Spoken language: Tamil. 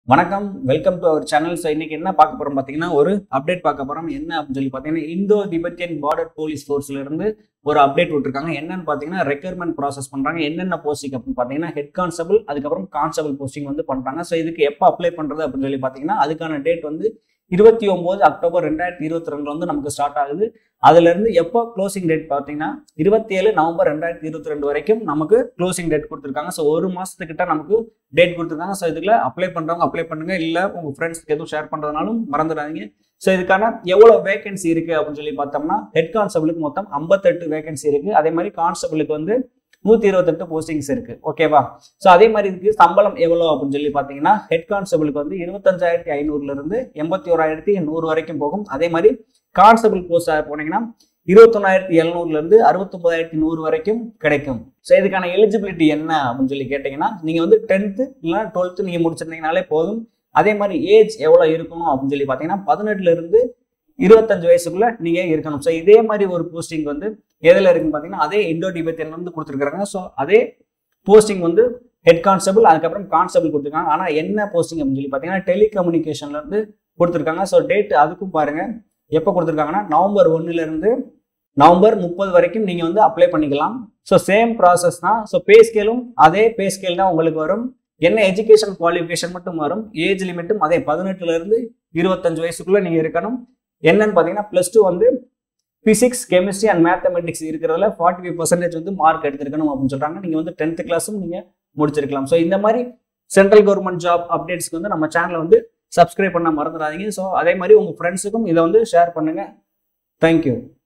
வணக்கம் welcome to our channel so இன்னைக்கு என்ன பார்க்க போறோம் பார்த்தீங்கன்னா ஒரு அப்டேட் பார்க்க போறோம் என்ன அப்படின்னு சொல்லி பார்த்தீங்கன்னா இந்தோ திபெத்தியன் பார்டர் போலீஸ் ஃபோர்ஸ்ல இருந்து ஒரு அப்டேட் விட்டுருக்காங்க என்னன்னு பார்த்தீங்கன்னா ரெக்யர்மெண்ட் ப்ராசஸ் பண்றாங்க என்னென்ன போஸ்டிங் அப்படின்னு பார்த்தீங்கன்னா ஹெட் கான்ஸ்டபிள் அதுக்கப்புறம் கான்ஸ்டபிள் போஸ்டிங் வந்து பண்றாங்க ஸோ இதுக்கு எப்போ அப்ளை பண்றது அப்படின்னு சொல்லி பார்த்தீங்கன்னா அதுக்கான டேட் வந்து இருபத்தி ஒன்பது அக்டோபர் ரெண்டாயிரத்தி இருபத்தி ரெண்டுல வந்து நமக்கு ஸ்டார்ட் ஆகுது அதுல இருந்து எப்போ க்ளோசிங் டேட் பார்த்தீங்கன்னா இருபத்தி ஏழு நவம்பர் ரெண்டாயிரத்தி இருபத்தி ரெண்டு வரைக்கும் நமக்கு க்ளோசிங் டேட் கொடுத்துருக்காங்க ஸோ ஒரு மாசத்துக்கிட்ட நமக்கு டேட் கொடுத்துருக்காங்க ஸோ இதுல அப்ளை பண்றவங்க அப்ளை பண்ணுங்க இல்ல உங்க ஃப்ரெண்ட்ஸ்க்கு எதுவும் ஷேர் பண்றதுனாலும் மறந்துடாதீங்க ஸோ இதுக்கான எவ்வளவு வேகன்சி இருக்கு அப்படின்னு சொல்லி பார்த்தோம்னா ஹெட் கான்ஸ்டபிளுக்கு மொத்தம் ஐம்பத்தெட்டு வேகன்சி இருக்கு அதே மாதிரி கான்ஸ்டபிளுக்கு வந்து நூத்தி இருபத்தெட்டு போஸ்டிங்ஸ் இருக்கு ஓகேவா ஸோ அதே மாதிரி இதுக்கு சம்பளம் எவ்வளோ அப்படின்னு சொல்லி பார்த்தீங்கன்னா ஹெட் கான்ஸ்டபிளுக்கு வந்து இருபத்தஞ்சாயிரத்தி ஐநூறுல இருந்து எண்பத்தி ஓராயிரத்தி நூறு வரைக்கும் போகும் அதே மாதிரி கான்ஸ்டபிள் போஸ்ட் போனீங்கன்னா இருபத்தொன்னாயிரத்தி எழுநூறுல இருந்து அறுபத்தொன்பதாயிரத்தி நூறு வரைக்கும் கிடைக்கும் ஸோ இதுக்கான எலிஜிபிலிட்டி என்ன அப்படின்னு சொல்லி கேட்டீங்கன்னா நீங்க வந்து டென்த்து இல்லைன்னா டுவெல்த்து நீங்க முடிச்சிருந்தீங்கனாலே போதும் அதே மாதிரி ஏஜ் எவ்வளோ இருக்கணும் அப்படின்னு சொல்லி பார்த்தீங்கன்னா பதினெட்டுல இருந்து இருபத்தஞ்சு வயசுக்குள்ள நீங்க இருக்கணும் ஸோ இதே மாதிரி ஒரு போஸ்டிங் வந்து எதில் இருக்குன்னு பார்த்தீங்கன்னா அதே இண்டோ டிபெத்தியன் வந்து கொடுத்துருக்காங்க ஸோ அதே போஸ்டிங் வந்து ஹெட் கான்ஸ்டபிள் அதுக்கப்புறம் கான்ஸ்டபிள் கொடுத்துருக்காங்க ஆனால் என்ன போஸ்டிங் அப்படின்னு சொல்லி பார்த்தீங்கன்னா டெலிகம்யூனிகேஷன்ல இருந்து கொடுத்துருக்காங்க ஸோ டேட் அதுக்கும் பாருங்க எப்போ கொடுத்துருக்காங்கன்னா நவம்பர் ஒன்னுல இருந்து நவம்பர் முப்பது வரைக்கும் நீங்க வந்து அப்ளை பண்ணிக்கலாம் ஸோ சேம் ப்ராசஸ் தான் ஸோ பே ஸ்கேலும் அதே பே ஸ்கேல் தான் உங்களுக்கு வரும் என்ன எஜுகேஷன் குவாலிஃபிகேஷன் மட்டும் வரும் ஏஜ் லிமிட்டும் அதே பதினெட்டுல இருந்து இருபத்தஞ்சு வயசுக்குள்ள நீங்க இருக்கணும் என்னன்னு பார்த்தீங்கன்னா ப்ளஸ் டூ வந்து பிசிக்ஸ் கெமிஸ்ட்ரி அண்ட் மேத்தமெட்டிக்ஸ் இருக்கிறதுல ஃபார்ட்டி ஃபைவ் பர்சன்டேஜ் வந்து மார்க் எடுத்திருக்கணும் அப்படின்னு சொல்றாங்க நீங்க வந்து டென்த் கிளாஸும் நீங்க முடிச்சிருக்கலாம் ஸோ இந்த மாதிரி சென்ட்ரல் கவர்மெண்ட் ஜாப் அப்டேட்ஸ்க்கு வந்து நம்ம சேனலை வந்து சப்ஸ்கிரைப் பண்ண மறந்துடாதீங்க ஸோ அதே மாதிரி உங்க ஃப்ரெண்ட்ஸுக்கும் இதை வந்து ஷேர் பண்ணுங்க தேங்க்யூ